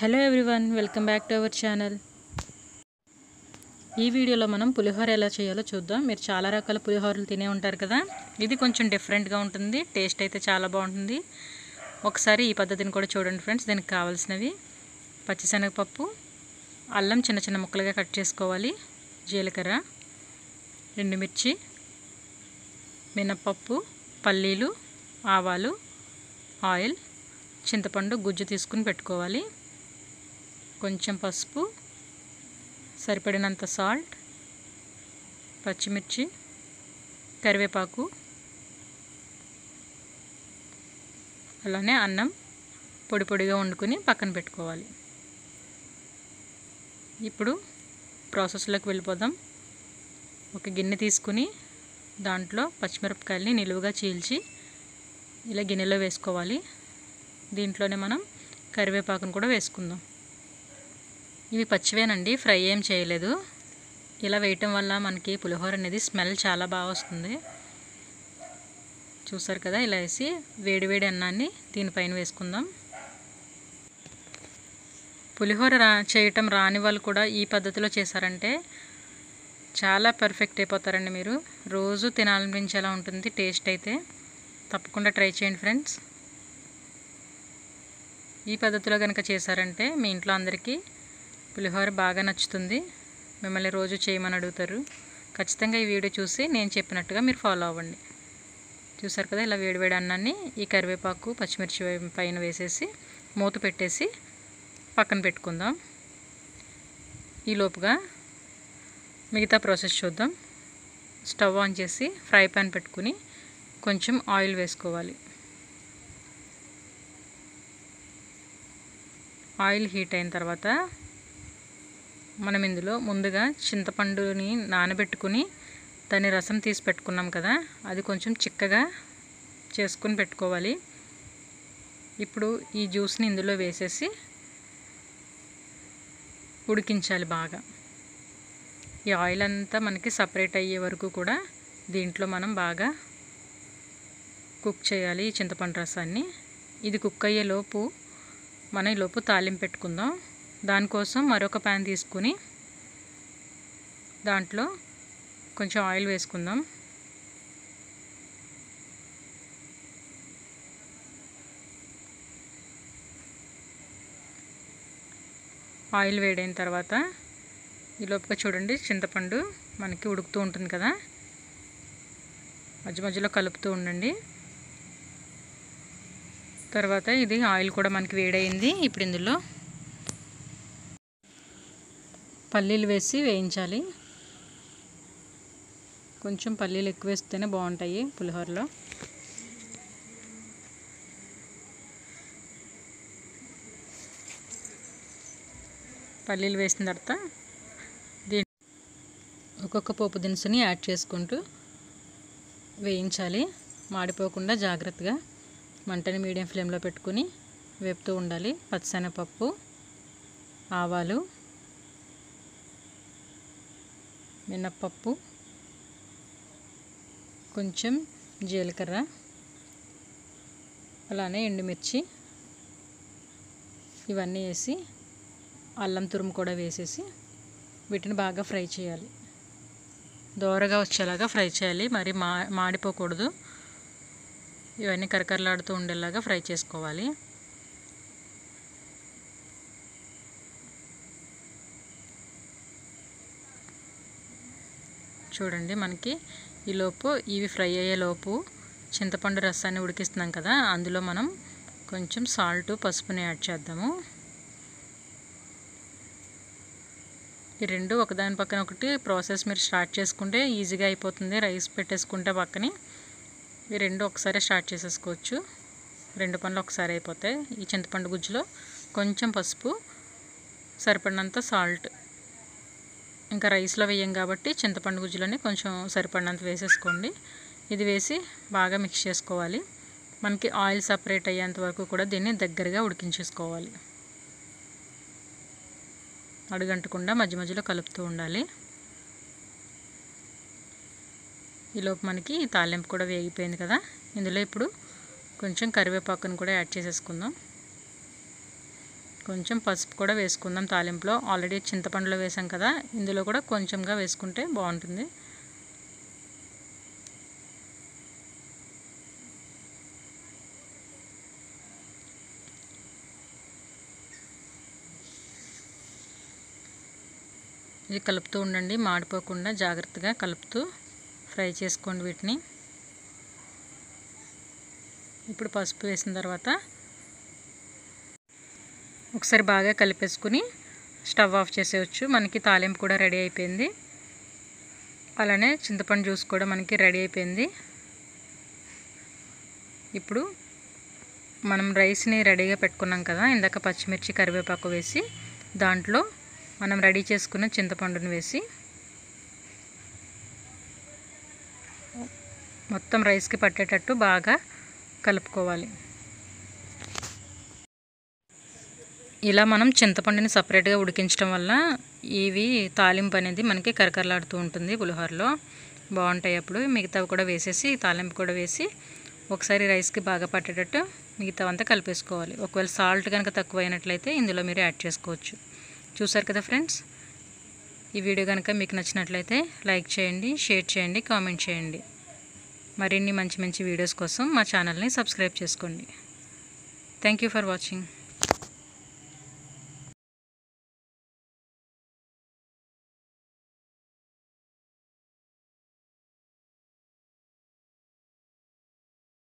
hello everyone welcome back to our channel ఈ వీడియోలో మనం పులిహోర ఎలా చేయాలో చూద్దాం మీరు చాలా రకాల పులిహోరలు తినే ఉంటారు కదా ఇది కొంచెం డిఫరెంట్గా ఉంటుంది టేస్ట్ అయితే చాలా బాగుంటుంది ఒకసారి ఈ పద్ధతిని కూడా చూడండి ఫ్రెండ్స్ దీనికి కావాల్సినవి పచ్చిశనగపప్పు అల్లం చిన్న చిన్న ముక్కలుగా కట్ చేసుకోవాలి జీలకర్ర ఎండుమిర్చి మినప్పప్పు పల్లీలు ఆవాలు ఆయిల్ చింతపండు గుజ్జు తీసుకుని పెట్టుకోవాలి కొంచెం పసుపు సరిపడినంత సాల్ట్ పచ్చిమిర్చి కరివేపాకు అలానే అన్నం పొడి పొడిగా వండుకొని పక్కన పెట్టుకోవాలి ఇప్పుడు ప్రాసెస్లోకి వెళ్ళిపోదాం ఒక గిన్నె తీసుకుని దాంట్లో పచ్చిమిరపకాయలని నిలువుగా చీల్చి ఇలా గిన్నెలో వేసుకోవాలి దీంట్లోనే మనం కరివేపాకును కూడా వేసుకుందాం ఇవి పచ్చివేనండి ఫ్రై ఏం చేయలేదు ఇలా వేయటం వల్ల మనకి పులిహోర అనేది స్మెల్ చాలా బాగా వస్తుంది చూసారు కదా ఇలా వేసి వేడివేడి అన్నాన్ని దీనిపైన వేసుకుందాం పులిహోర రా చేయటం రాని వాళ్ళు కూడా ఈ పద్ధతిలో చేశారంటే చాలా పర్ఫెక్ట్ అయిపోతారండి మీరు రోజు తినాలనిపించేలా ఉంటుంది టేస్ట్ అయితే తప్పకుండా ట్రై చేయండి ఫ్రెండ్స్ ఈ పద్ధతిలో కనుక చేశారంటే మీ ఇంట్లో అందరికీ పులిహోర బాగా నచ్చుతుంది మిమ్మల్ని రోజు చేయమని అడుగుతారు ఖచ్చితంగా ఈ వీడియో చూసి నేను చెప్పినట్టుగా మీరు ఫాలో అవ్వండి చూసారు కదా ఇలా వేడివేడి అన్నాన్ని ఈ కరివేపాకు పచ్చిమిర్చి పైన వేసేసి మూత పెట్టేసి పక్కన పెట్టుకుందాం ఈ లోపుగా మిగతా ప్రాసెస్ చూద్దాం స్టవ్ ఆన్ చేసి ఫ్రై పాన్ పెట్టుకుని కొంచెం ఆయిల్ వేసుకోవాలి ఆయిల్ హీట్ అయిన తర్వాత మనం ఇందులో ముందుగా చింతపండుని నానబెట్టుకుని దాని రసం తీసి పెట్టుకున్నాం కదా అది కొంచెం చిక్కగా చేసుకుని పెట్టుకోవాలి ఇప్పుడు ఈ జ్యూస్ని ఇందులో వేసేసి ఉడికించాలి బాగా ఈ ఆయిల్ అంతా మనకి సపరేట్ అయ్యే వరకు కూడా దీంట్లో మనం బాగా కుక్ చేయాలి ఈ చింతపండు రసాన్ని ఇది కుక్ అయ్యే లోపు మనం ఈ లోపు తాలింపు పెట్టుకుందాం దానికోసం మరొక ప్యాన్ తీసుకుని దాంట్లో కొంచెం ఆయిల్ వేసుకుందాం ఆయిల్ వేడైన తర్వాత ఈ లోపుగా చూడండి చింతపండు మనకి ఉడుకుతూ ఉంటుంది కదా మధ్య మధ్యలో కలుపుతూ ఉండండి తర్వాత ఇది ఆయిల్ కూడా మనకి వేడైంది ఇప్పుడు ఇందులో పల్లీలు వేసి వేయించాలి కొంచెం పల్లీలు ఎక్కువ వేస్తేనే బాగుంటాయి పులిహోరలో పల్లీలు వేసిన తర్వాత దీని ఒక్కొక్క పోపు దినుసుని యాడ్ చేసుకుంటూ వేయించాలి మాడిపోకుండా జాగ్రత్తగా మంటని మీడియం ఫ్లేమ్లో పెట్టుకుని వేపుతూ ఉండాలి పచ్చిశనగపప్పు ఆవాలు మినప్పప్పు కొంచెం జీలకర్ర అలానే ఎండుమిర్చి ఇవన్నీ వేసి అల్లం తురుము కూడా వేసేసి వీటిని బాగా ఫ్రై చేయాలి దోరగా వచ్చేలాగా ఫ్రై చేయాలి మరి మా మాడిపోకూడదు ఇవన్నీ కరకరలాడుతూ ఉండేలాగా ఫ్రై చేసుకోవాలి చూడండి మనకి ఈలోపు ఇవి ఫ్రై అయ్యేలోపు చింతపండు రసాన్ని ఉడికిస్తున్నాం కదా అందులో మనం కొంచెం సాల్ట్ పసుపుని యాడ్ చేద్దాము ఈ రెండు ఒకదాని పక్కన ఒకటి ప్రాసెస్ మీరు స్టార్ట్ చేసుకుంటే ఈజీగా అయిపోతుంది రైస్ పెట్టేసుకుంటే పక్కని ఈ రెండు ఒకసారి స్టార్ట్ చేసేసుకోవచ్చు రెండు పనులు ఒకసారి అయిపోతాయి ఈ చింతపండు గుజ్జులో కొంచెం పసుపు సరిపడినంత సాల్ట్ ఇంకా రైస్లో వేయం కాబట్టి చింతపండు గుజ్జులోనే కొంచెం సరిపడినంత వేసేసుకోండి ఇది వేసి బాగా మిక్స్ చేసుకోవాలి మనకి ఆయిల్ సపరేట్ అయ్యేంత వరకు కూడా దీన్ని దగ్గరగా ఉడికించేసుకోవాలి అడుగంటకుండా మధ్య మధ్యలో కలుపుతూ ఉండాలి ఈలోపు మనకి తాలింపు కూడా వేగిపోయింది కదా ఇందులో ఇప్పుడు కొంచెం కరివేపాకును కూడా యాడ్ చేసేసుకుందాం కొంచెం పసుపు కూడా వేసుకుందాం తాలింపులో ఆల్రెడీ చింతపండులో వేసాం కదా ఇందులో కూడా కొంచెంగా వేసుకుంటే బాగుంటుంది ఇది కలుపుతూ ఉండండి మాడిపోకుండా జాగ్రత్తగా కలుపుతూ ఫ్రై చేసుకోండి వీటిని ఇప్పుడు పసుపు వేసిన తర్వాత ఒకసారి బాగా కలిపేసుకుని స్టవ్ ఆఫ్ చేసేయచ్చు మనకి తాలింపు కూడా రెడీ అయిపోయింది అలానే చింతపండు జ్యూస్ కూడా మనకి రెడీ అయిపోయింది ఇప్పుడు మనం రైస్ని రెడీగా పెట్టుకున్నాం కదా ఇందాక పచ్చిమిర్చి కరివేపాకు వేసి దాంట్లో మనం రెడీ చేసుకున్న చింతపండుని వేసి మొత్తం రైస్కి పట్టేటట్టు బాగా కలుపుకోవాలి ఇలా మనం చింతపండుని సపరేట్గా ఉడికించడం వల్ల ఇవి తాలింపు అనేది మనకి కరకరలాడుతూ ఉంటుంది పులిహోరలో బాగుంటాయి అప్పుడు మిగతావి కూడా వేసేసి తాలింపు కూడా వేసి ఒకసారి రైస్కి బాగా పట్టేటట్టు మిగతా అంతా కలిపేసుకోవాలి ఒకవేళ సాల్ట్ కనుక తక్కువ అయినట్లయితే ఇందులో మీరు యాడ్ చేసుకోవచ్చు చూసారు కదా ఫ్రెండ్స్ ఈ వీడియో కనుక మీకు నచ్చినట్లయితే లైక్ చేయండి షేర్ చేయండి కామెంట్ చేయండి మరిన్ని మంచి మంచి వీడియోస్ కోసం మా ఛానల్ని సబ్స్క్రైబ్ చేసుకోండి థ్యాంక్ యూ ఫర్ వాచింగ్